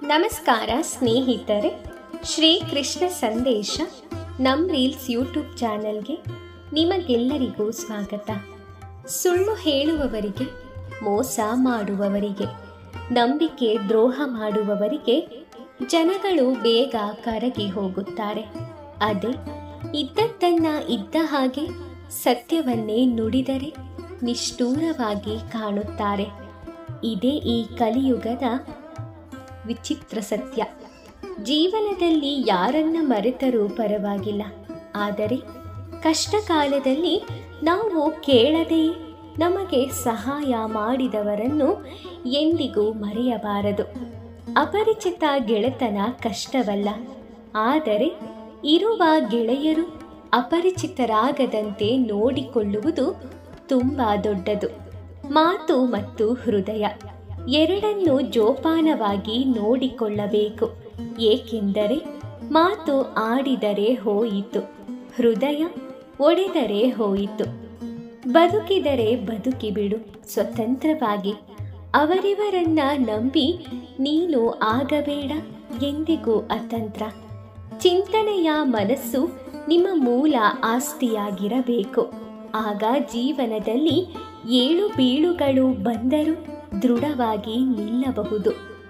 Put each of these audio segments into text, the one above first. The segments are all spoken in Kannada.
ನಮಸ್ಕಾರ ಸ್ನೇಹಿತರೆ ಶ್ರೀ ಕೃಷ್ಣ ಸಂದೇಶ ನಮ್ ರೀಲ್ಸ್ ಯೂಟ್ಯೂಬ್ ಚಾನೆಲ್ಗೆ ನಿಮಗೆಲ್ಲರಿಗೂ ಸ್ವಾಗತ ಸುಳ್ಳು ಹೇಳುವವರಿಗೆ ಮೋಸ ಮಾಡುವವರಿಗೆ ನಂಬಿಕೆ ದ್ರೋಹ ಮಾಡುವವರಿಗೆ ಜನಗಳು ಬೇಗ ಕರಗಿ ಹೋಗುತ್ತಾರೆ ಅದೇ ಇದ್ದದ್ದನ್ನ ಇದ್ದ ಹಾಗೆ ಸತ್ಯವನ್ನೇ ನುಡಿದರೆ ನಿಷ್ಠೂರವಾಗಿ ಕಾಣುತ್ತಾರೆ ಇದೇ ಈ ಕಲಿಯುಗದ ವಿಚಿತ್ರ ಸತ್ಯ ಜೀವನದಲ್ಲಿ ಯಾರನ್ನ ಮರೆತರೂ ಪರವಾಗಿಲ್ಲ ಆದರೆ ಕಷ್ಟ ಕಾಲದಲ್ಲಿ ನಾವು ಕೇಳದೆಯೇ ನಮಗೆ ಸಹಾಯ ಮಾಡಿದವರನ್ನು ಎಂದಿಗೂ ಮರೆಯಬಾರದು ಅಪರಿಚಿತ ಗೆಳೆತನ ಕಷ್ಟವಲ್ಲ ಆದರೆ ಇರುವ ಗೆಳೆಯರು ಅಪರಿಚಿತರಾಗದಂತೆ ನೋಡಿಕೊಳ್ಳುವುದು ತುಂಬ ದೊಡ್ಡದು ಮಾತು ಮತ್ತು ಹೃದಯ ಎರಡನ್ನು ಜೋಪಾನವಾಗಿ ನೋಡಿಕೊಳ್ಳಬೇಕು ಏಕೆಂದರೆ ಮಾತು ಆಡಿದರೆ ಹೋಯಿತು ಹೃದಯ ಒಡೆದರೆ ಹೋಯಿತು ಬದುಕಿದರೆ ಬದುಕಿಬಿಡು ಸ್ವತಂತ್ರವಾಗಿ ಅವರಿವರನ್ನ ನಂಬಿ ನೀನು ಆಗಬೇಡ ಎಂದಿಗೂ ಅತಂತ್ರ ಚಿಂತನೆಯ ಮನಸ್ಸು ನಿಮ್ಮ ಮೂಲ ಆಸ್ತಿಯಾಗಿರಬೇಕು ಆಗ ಜೀವನದಲ್ಲಿ ಏಳು ಬೀಳುಗಳು ಬಂದರೂ ದೃಢವಾಗಿ ನಿಲ್ಲಬಹುದು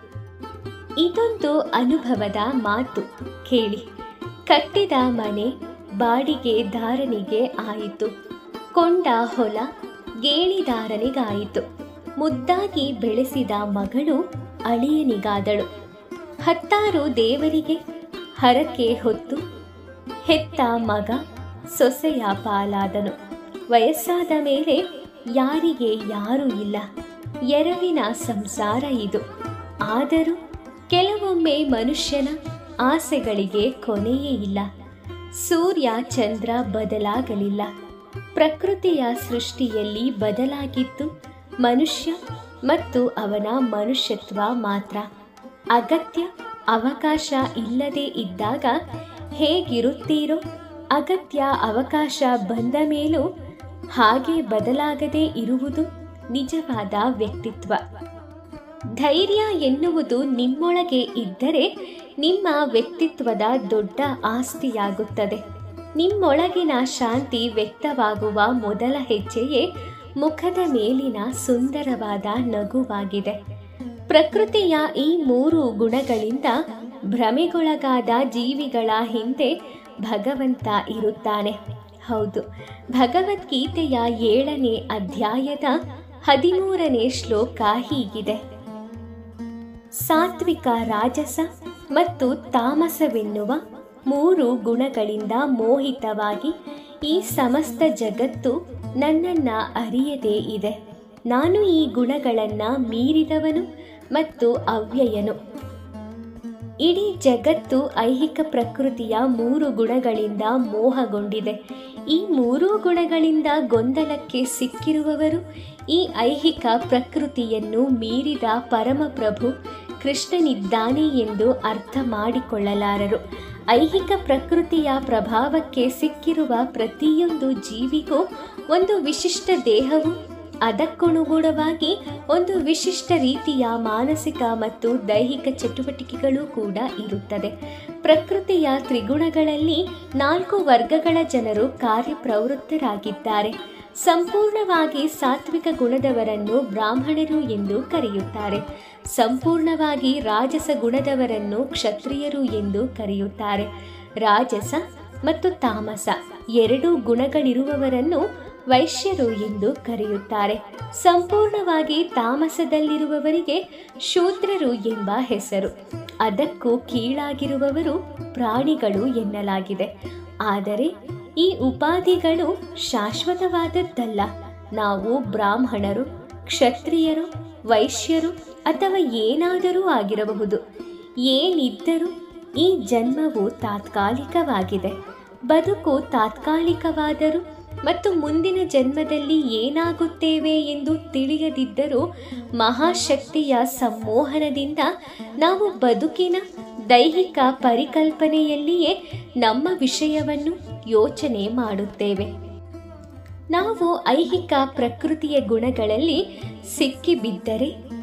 ಇದೊಂದು ಅನುಭವದ ಮಾತು ಕೇಳಿ ಕಟ್ಟಿದ ಮನೆ ಬಾಡಿಗೆ ದಾರನಿಗೆ ಆಯಿತು ಕೊಂಡ ಹೊಲ ಗೇಣಿದಾರನಿಗಾಯಿತು ಮುದ್ದಾಗಿ ಬೆಳೆಸಿದ ಮಗಳು ಅಳಿಯನಿಗಾದಳು ಹತ್ತಾರು ದೇವರಿಗೆ ಹರಕೆ ಹೊತ್ತು ಹೆತ್ತ ಮಗ ಸೊಸೆಯ ಪಾಲಾದನು ವಯಸ್ಸಾದ ಮೇಲೆ ಯಾರಿಗೆ ಯಾರೂ ಇಲ್ಲ ಎರವಿನ ಸಂಸಾರ ಇದು ಆದರೂ ಕೆಲವೊಮ್ಮೆ ಮನುಷ್ಯನ ಆಸೆಗಳಿಗೆ ಕೊನೆಯೇ ಇಲ್ಲ ಸೂರ್ಯ ಚಂದ್ರ ಬದಲಾಗಲಿಲ್ಲ ಪ್ರಕೃತಿಯ ಸೃಷ್ಟಿಯಲ್ಲಿ ಬದಲಾಗಿದ್ದು ಮನುಷ್ಯ ಮತ್ತು ಅವನ ಮನುಷ್ಯತ್ವ ಮಾತ್ರ ಅಗತ್ಯ ಅವಕಾಶ ಇಲ್ಲದೆ ಇದ್ದಾಗ ಹೇಗಿರುತ್ತೀರೋ ಅಗತ್ಯ ಅವಕಾಶ ಬಂದ ಮೇಲೂ ಹಾಗೆ ಬದಲಾಗದೇ ಇರುವುದು ನಿಜವಾದ ವ್ಯಕ್ತಿತ್ವ ಧೈರ್ಯ ಎನ್ನುವುದು ನಿಮ್ಮೊಳಗೆ ಇದ್ದರೆ ನಿಮ್ಮ ವ್ಯಕ್ತಿತ್ವದ ದೊಡ್ಡ ಆಸ್ತಿಯಾಗುತ್ತದೆ ನಿಮ್ಮೊಳಗಿನ ಶಾಂತಿ ವ್ಯಕ್ತವಾಗುವ ಮೊದಲ ಹೆಜ್ಜೆಯೇ ಮುಖದ ಮೇಲಿನ ಸುಂದರವಾದ ನಗುವಾಗಿದೆ ಪ್ರಕೃತಿಯ ಈ ಮೂರು ಗುಣಗಳಿಂದ ಭ್ರಮೆಗೊಳಗಾದ ಜೀವಿಗಳ ಹಿಂದೆ ಭಗವಂತ ಇರುತ್ತಾನೆ ಹೌದು ಭಗವದ್ಗೀತೆಯ ಏಳನೇ ಅಧ್ಯಾಯದ ಹದಿಮೂರನೇ ಶ್ಲೋಕ ಹೀಗಿದೆ ಸಾತ್ವಿಕ ರಾಜಸ ಮತ್ತು ತಾಮಸವೆನ್ನುವ ಮೂರು ಗುಣಗಳಿಂದ ಮೋಹಿತವಾಗಿ ಈ ಸಮಸ್ತ ಜಗತ್ತು ನನ್ನನ್ನ ಅರಿಯದೇ ಇದೆ ನಾನು ಈ ಗುಣಗಳನ್ನು ಮೀರಿದವನು ಮತ್ತು ಅವ್ಯಯನು ಇಡೀ ಜಗತ್ತು ಐಹಿಕ ಪ್ರಕೃತಿಯ ಮೂರು ಗುಣಗಳಿಂದ ಮೋಹಗೊಂಡಿದೆ ಈ ಮೂರೂ ಗುಣಗಳಿಂದ ಗೊಂದಲಕ್ಕೆ ಸಿಕ್ಕಿರುವವರು ಈ ಐಹಿಕ ಪ್ರಕೃತಿಯನ್ನು ಮೀರಿದ ಪರಮಪ್ರಭು ಕೃಷ್ಣನಿದ್ದಾನೆ ಎಂದು ಅರ್ಥ ಮಾಡಿಕೊಳ್ಳಲಾರರು ಐಹಿಕ ಪ್ರಕೃತಿಯ ಪ್ರಭಾವಕ್ಕೆ ಸಿಕ್ಕಿರುವ ಪ್ರತಿಯೊಂದು ಜೀವಿಗೂ ಒಂದು ವಿಶಿಷ್ಟ ದೇಹವು ಅದಕ್ಕನುಗುಣವಾಗಿ ಒಂದು ವಿಶಿಷ್ಟ ರೀತಿಯ ಮಾನಸಿಕ ಮತ್ತು ದೈಹಿಕ ಚಟುವಟಿಕೆಗಳು ಕೂಡ ಇರುತ್ತದೆ ಪ್ರಕೃತಿಯ ತ್ರಿಗುಣಗಳಲ್ಲಿ ನಾಲ್ಕು ವರ್ಗಗಳ ಜನರು ಕಾರ್ಯಪ್ರವೃತ್ತರಾಗಿದ್ದಾರೆ ಸಂಪೂರ್ಣವಾಗಿ ಸಾತ್ವಿಕ ಗುಣದವರನ್ನು ಬ್ರಾಹ್ಮಣರು ಎಂದು ಕರೆಯುತ್ತಾರೆ ಸಂಪೂರ್ಣವಾಗಿ ರಾಜಸ ಗುಣದವರನ್ನು ಕ್ಷತ್ರಿಯರು ಎಂದು ಕರೆಯುತ್ತಾರೆ ರಾಜಸ ಮತ್ತು ತಾಮಸ ಎರಡು ಗುಣಗಳಿರುವವರನ್ನು ವೈಶ್ಯರು ಎಂದು ಕರೆಯುತ್ತಾರೆ ಸಂಪೂರ್ಣವಾಗಿ ತಾಮಸದಲ್ಲಿರುವವರಿಗೆ ಶೂದ್ರರು ಎಂಬ ಹೆಸರು ಅದಕ್ಕೂ ಕೀಳಾಗಿರುವವರು ಪ್ರಾಣಿಗಳು ಎನ್ನಲಾಗಿದೆ ಆದರೆ ಈ ಉಪಾಧಿಗಳು ಶಾಶ್ವತವಾದದ್ದಲ್ಲ ನಾವು ಬ್ರಾಹ್ಮಣರು ಕ್ಷತ್ರಿಯರು ವೈಶ್ಯರು ಅಥವಾ ಏನಾದರೂ ಆಗಿರಬಹುದು ಏನಿದ್ದರೂ ಈ ಜನ್ಮವು ತಾತ್ಕಾಲಿಕವಾಗಿದೆ ಬದುಕು ತಾತ್ಕಾಲಿಕವಾದರೂ ಮತ್ತು ಮುಂದಿನ ಜನ್ಮದಲ್ಲಿ ಏನಾಗುತ್ತೇವೆ ಎಂದು ತಿಳಿಯದಿದ್ದರೂ ಮಹಾಶಕ್ತಿಯ ಸಮ್ಮೋಹನದಿಂದ ನಾವು ಬದುಕಿನ ದೈಹಿಕ ಪರಿಕಲ್ಪನೆಯಲ್ಲಿಯೇ ನಮ್ಮ ವಿಷಯವನ್ನು ಯೋಚನೆ ಮಾಡುತ್ತೇವೆ ನಾವು ಐಹಿಕ ಪ್ರಕೃತಿಯ ಗುಣಗಳಲ್ಲಿ ಸಿಕ್ಕಿಬಿದ್ದರೆ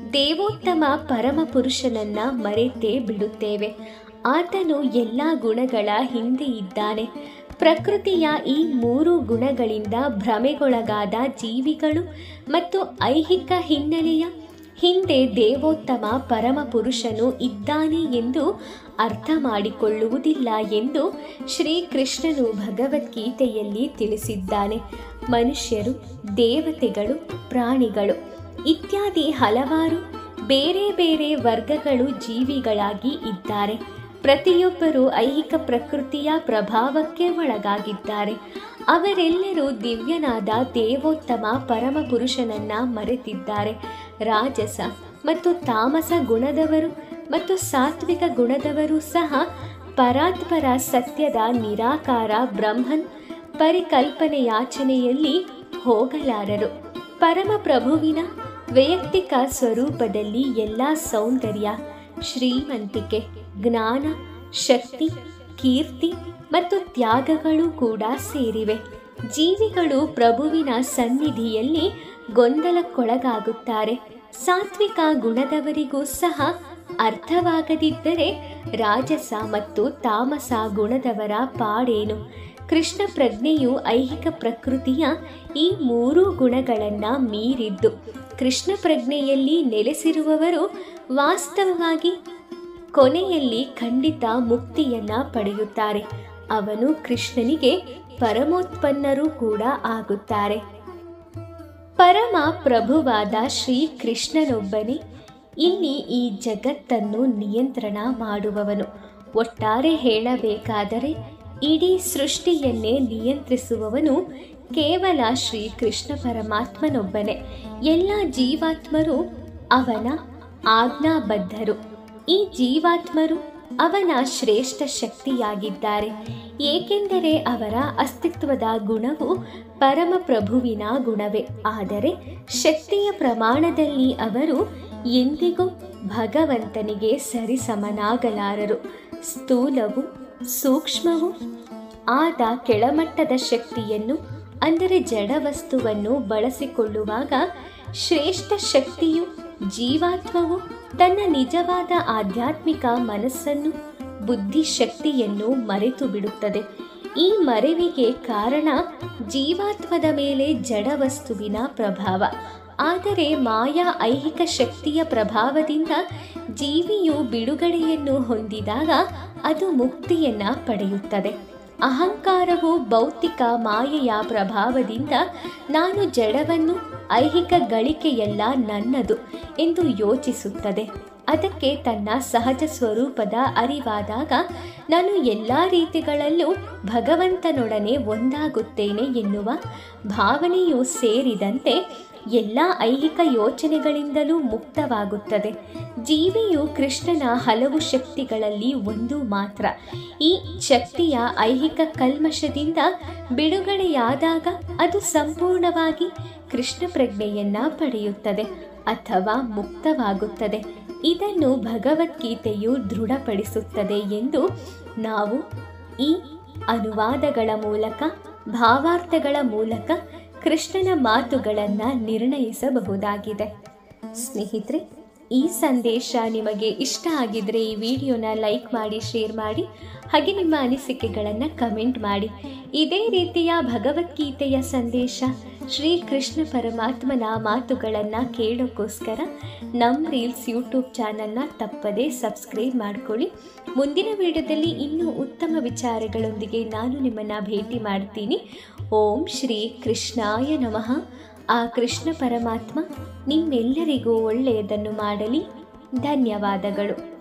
ದೇವೋತ್ತಮ ಪರಮ ಪುರುಷನನ್ನ ಮರೆತೇ ಬಿಡುತ್ತೇವೆ ಆತನು ಎಲ್ಲ ಗುಣಗಳ ಹಿಂದೆ ಇದ್ದಾನೆ ಪ್ರಕೃತಿಯ ಈ ಮೂರು ಗುಣಗಳಿಂದ ಭ್ರಮೆಗೊಳಗಾದ ಜೀವಿಗಳು ಮತ್ತು ಐಹಿಕ ಹಿನ್ನೆಲೆಯ ಹಿಂದೆ ದೇವೋತ್ತಮ ಪರಮ ಪುರುಷನು ಇದ್ದಾನೆ ಎಂದು ಅರ್ಥ ಮಾಡಿಕೊಳ್ಳುವುದಿಲ್ಲ ಎಂದು ಶ್ರೀಕೃಷ್ಣನು ಭಗವದ್ಗೀತೆಯಲ್ಲಿ ತಿಳಿಸಿದ್ದಾನೆ ಮನುಷ್ಯರು ದೇವತೆಗಳು ಪ್ರಾಣಿಗಳು ಇತ್ಯಾದಿ ಹಲವಾರು ಬೇರೆ ಬೇರೆ ವರ್ಗಗಳು ಜೀವಿಗಳಾಗಿ ಇದ್ದಾರೆ ಪ್ರತಿಯೊಬ್ಬರೂ ಐಹಿಕ ಪ್ರಕೃತಿಯ ಪ್ರಭಾವಕ್ಕೆ ಒಳಗಾಗಿದ್ದಾರೆ ಅವರೆಲ್ಲರೂ ದಿವ್ಯನಾದ ದೇವೋತ್ತಮ ಪರಮ ಪುರುಷನನ್ನ ಮರೆತಿದ್ದಾರೆ ರಾಜಸ ಮತ್ತು ತಾಮಸ ಗುಣದವರು ಮತ್ತು ಸಾತ್ವಿಕ ಗುಣದವರು ಸಹ ಪರಾತ್ಪರ ಸತ್ಯದ ನಿರಾಕಾರ ಬ್ರಹ್ಮನ್ ಪರಿಕಲ್ಪನೆಯಾಚನೆಯಲ್ಲಿ ಹೋಗಲಾರರು ಪರಮ ಪ್ರಭುವಿನ ವೈಯಕ್ತಿಕ ಸ್ವರೂಪದಲ್ಲಿ ಎಲ್ಲ ಸೌಂದರ್ಯ ಶ್ರೀಮಂತಿಕೆ ಜ್ಞಾನ ಶಕ್ತಿ ಕೀರ್ತಿ ಮತ್ತು ತ್ಯಾಗಗಳು ಕೂಡ ಸೇರಿವೆ ಜೀವಿಗಳು ಪ್ರಭುವಿನ ಸನ್ನಿಧಿಯಲ್ಲಿ ಗೊಂದಲಕ್ಕೊಳಗಾಗುತ್ತಾರೆ ಸಾತ್ವಿಕ ಗುಣದವರಿಗೂ ಸಹ ಅರ್ಥವಾಗದಿದ್ದರೆ ರಾಜಸ ಮತ್ತು ತಾಮಸ ಗುಣದವರ ಪಾಡೇನು ಕೃಷ್ಣ ಪ್ರಜ್ಞೆಯು ಐಹಿಕ ಪ್ರಕೃತಿಯ ಈ ಮೂರೂ ಗುಣಗಳನ್ನು ಮೀರಿದ್ದು ಕೃಷ್ಣ ಪ್ರಜ್ಞೆಯಲ್ಲಿ ನೆಲೆಸಿರುವವರು ವಾಸ್ತವವಾಗಿ ಕೊನೆಯಲ್ಲಿ ಖಂಡಿತ ಮುಕ್ತಿಯನ್ನ ಪಡೆಯುತ್ತಾರೆ ಅವನು ಕೃಷ್ಣನಿಗೆ ಪರಮೋತ್ಪನ್ನರೂ ಕೂಡ ಆಗುತ್ತಾರೆ ಪರಮ ಪ್ರಭುವಾದ ಶ್ರೀ ಕೃಷ್ಣನೊಬ್ಬನೇ ಇಲ್ಲಿ ಈ ಜಗತ್ತನ್ನು ನಿಯಂತ್ರಣ ಮಾಡುವವನು ಒಟ್ಟಾರೆ ಹೇಳಬೇಕಾದರೆ ಇಡೀ ಸೃಷ್ಟಿಯನ್ನೇ ನಿಯಂತ್ರಿಸುವವನು ಕೇವಲ ಶ್ರೀ ಕೃಷ್ಣ ಪರಮಾತ್ಮನೊಬ್ಬನೇ ಎಲ್ಲ ಜೀವಾತ್ಮರು ಅವನ ಆಜ್ಞಾಬದ್ಧರು ಈ ಜೀವಾತ್ಮರು ಅವನ ಶ್ರೇಷ್ಠ ಶಕ್ತಿಯಾಗಿದ್ದಾರೆ ಏಕೆಂದರೆ ಅವರ ಅಸ್ತಿತ್ವದ ಗುಣವು ಪರಮಪ್ರಭುವಿನ ಗುಣವೇ ಆದರೆ ಶಕ್ತಿಯ ಪ್ರಮಾಣದಲ್ಲಿ ಅವರು ಎಂದಿಗೂ ಭಗವಂತನಿಗೆ ಸರಿಸಮನಾಗಲಾರರು ಸ್ಥೂಲವು ಸೂಕ್ಷ್ಮವು ಆದ ಕೆಳಮಟ್ಟದ ಶಕ್ತಿಯನ್ನು ಅಂದರೆ ಜಡವಸ್ತುವನ್ನು ಬಳಸಿಕೊಳ್ಳುವಾಗ ಶ್ರೇಷ್ಠ ಶಕ್ತಿಯು ಜೀವಾತ್ಮವು ತನ್ನ ನಿಜವಾದ ಆಧ್ಯಾತ್ಮಿಕ ಮನಸ್ಸನ್ನು ಬುದ್ಧಿಶಕ್ತಿಯನ್ನು ಮರೆತು ಬಿಡುತ್ತದೆ ಈ ಮರೆವಿಗೆ ಕಾರಣ ಜೀವಾತ್ಮದ ಮೇಲೆ ಜಡವಸ್ತುವಿನ ಪ್ರಭಾವ ಆದರೆ ಮಾಯಾ ಐಹಿಕ ಶಕ್ತಿಯ ಪ್ರಭಾವದಿಂದ ಜೀವಿಯು ಬಿಡುಗಡೆಯನ್ನು ಹೊಂದಿದಾಗ ಅದು ಮುಕ್ತಿಯನ್ನ ಪಡೆಯುತ್ತದೆ ಅಹಂಕಾರವು ಭೌತಿಕ ಮಾಯೆಯ ಪ್ರಭಾವದಿಂದ ನಾನು ಜಡವನ್ನು ಐಹಿಕ ಗಳಿಕೆಯೆಲ್ಲ ನನ್ನದು ಎಂದು ಯೋಚಿಸುತ್ತದೆ ಅದಕ್ಕೆ ತನ್ನ ಸಹಜ ಸ್ವರೂಪದ ಅರಿವಾದಾಗ ನಾನು ಎಲ್ಲ ರೀತಿಗಳಲ್ಲೂ ಭಗವಂತನೊಡನೆ ಒಂದಾಗುತ್ತೇನೆ ಎನ್ನುವ ಭಾವನೆಯು ಸೇರಿದಂತೆ ಎಲ್ಲ ಐಹಿಕ ಯೋಚನೆಗಳಿಂದಲೂ ಮುಕ್ತವಾಗುತ್ತದೆ ಜೀವಿಯು ಕೃಷ್ಣನ ಹಲವು ಶಕ್ತಿಗಳಲ್ಲಿ ಒಂದು ಮಾತ್ರ ಈ ಶಕ್ತಿಯ ಐಹಿಕ ಕಲ್ಮಶದಿಂದ ಬಿಡುಗಡೆಯಾದಾಗ ಅದು ಸಂಪೂರ್ಣವಾಗಿ ಕೃಷ್ಣ ಪ್ರಜ್ಞೆಯನ್ನ ಪಡೆಯುತ್ತದೆ ಅಥವಾ ಮುಕ್ತವಾಗುತ್ತದೆ ಇದನ್ನು ಭಗವದ್ಗೀತೆಯು ದೃಢಪಡಿಸುತ್ತದೆ ಎಂದು ನಾವು ಈ ಅನುವಾದಗಳ ಮೂಲಕ ಭಾವಾರ್ಥಗಳ ಮೂಲಕ ಕೃಷ್ಣನ ಮಾತುಗಳನ್ನು ನಿರ್ಣಯಿಸಬಹುದಾಗಿದೆ ಸ್ನೇಹಿತರೆ ಈ ಸಂದೇಶ ನಿಮಗೆ ಇಷ್ಟ ಆಗಿದ್ರೆ ಈ ವಿಡಿಯೋನ ಲೈಕ್ ಮಾಡಿ ಶೇರ್ ಮಾಡಿ ಹಾಗೆ ನಿಮ್ಮ ಅನಿಸಿಕೆಗಳನ್ನು ಕಮೆಂಟ್ ಮಾಡಿ ಇದೇ ರೀತಿಯ ಭಗವದ್ಗೀತೆಯ ಸಂದೇಶ ಶ್ರೀ ಕೃಷ್ಣ ಪರಮಾತ್ಮನ ಮಾತುಗಳನ್ನು ಕೇಳೋಕ್ಕೋಸ್ಕರ ನಮ್ಮ ರೀಲ್ಸ್ ಯೂಟ್ಯೂಬ್ ಚಾನಲ್ನ ತಪ್ಪದೇ ಸಬ್ಸ್ಕ್ರೈಬ್ ಮಾಡ್ಕೊಳ್ಳಿ ಮುಂದಿನ ವಿಡಿಯೋದಲ್ಲಿ ಇನ್ನೂ ಉತ್ತಮ ವಿಚಾರಗಳೊಂದಿಗೆ ನಾನು ನಿಮ್ಮನ್ನು ಭೇಟಿ ಮಾಡ್ತೀನಿ ಓಂ ಶ್ರೀ ಕೃಷ್ಣಾಯ ನಮಃ ಆ ಕೃಷ್ಣ ಪರಮಾತ್ಮ ನಿಮ್ಮೆಲ್ಲರಿಗೂ ಒಳ್ಳೆಯದನ್ನು ಮಾಡಲಿ ಧನ್ಯವಾದಗಳು